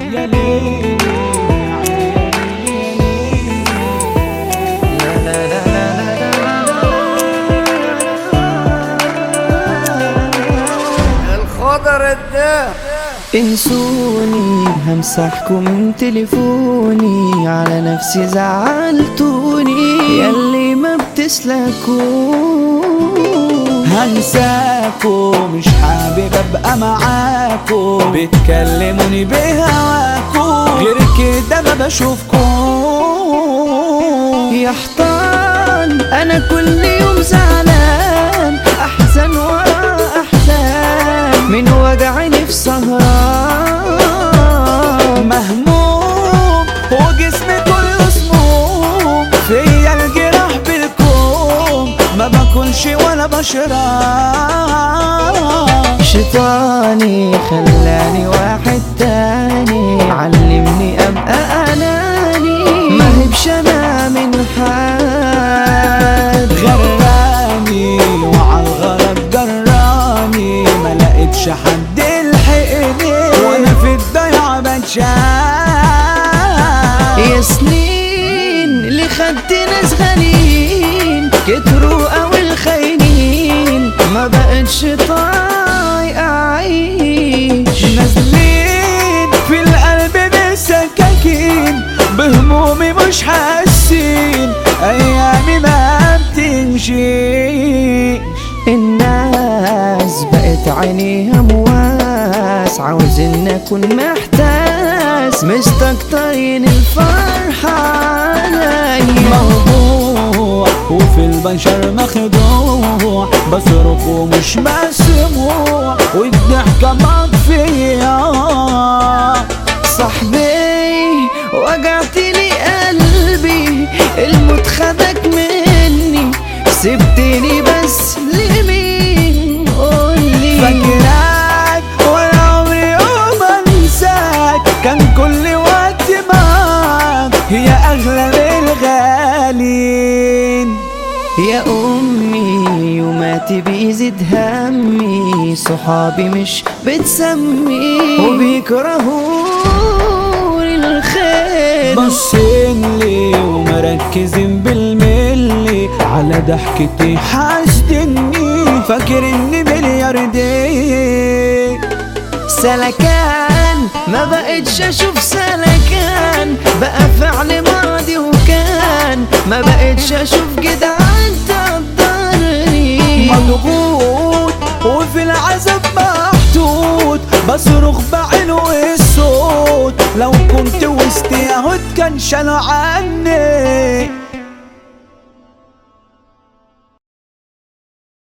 يا ليل الخضر الدهر انسوني همسحكم من تليفوني على نفسي زعلتوني ياللي ما بتسلكوا هنساكو مش حابب ابقى معاكو بتكلموني بهواكو غير كده ما بشوفكو يا حيطان انا كل يوم زعلان احزن ورا احزان من وجع نفسي سهران مهموم وجسمي كله سموم فيا الجراح بالكوم ما باكلش ولا بشرب شيطاني خلاني واحد تاني علمني ابقى اناني ما هبش انا من حد غراني وعالغرض جراني ما لقيتش حد يلحقني وانا في الضيعة بتشاف يا سنين اللي خدت ناس غاليين كتروا قوي الخاينين ما بقتش طايق اعيش نازلين في القلب بسكاكين بهمومي مش حاسين ايامي ما بتمشيش الناس بقت عينيها مواس عاوزين اكون محتاس مستكترين الفرحة عليا موضوع وفي البشر مخدوع بصرخ ومش مسموع والضحكة مطفية صاحبي وجعت لي قلبي الموت خدك مني سبتني بس لمين قولي فاكراك ولا عمري يوم انساك كان كل وقت معاك هي اغلى من الغالين يا أمي يوماتي بيزيد همي صحابي مش بتسمي وبيكرهوني الخير باصين لي ومركزين بالملي على ضحكتي حاسدني فاكر اني ملياردير سلكان ما بقتش اشوف سلكان بقى فعل ماضي وكان ما بقتش اشوف جدعان تقدرني مضغوط وفي العذاب محطوط بصرخ بعلو الصوت لو كنت وسط يهود كان شالوا عني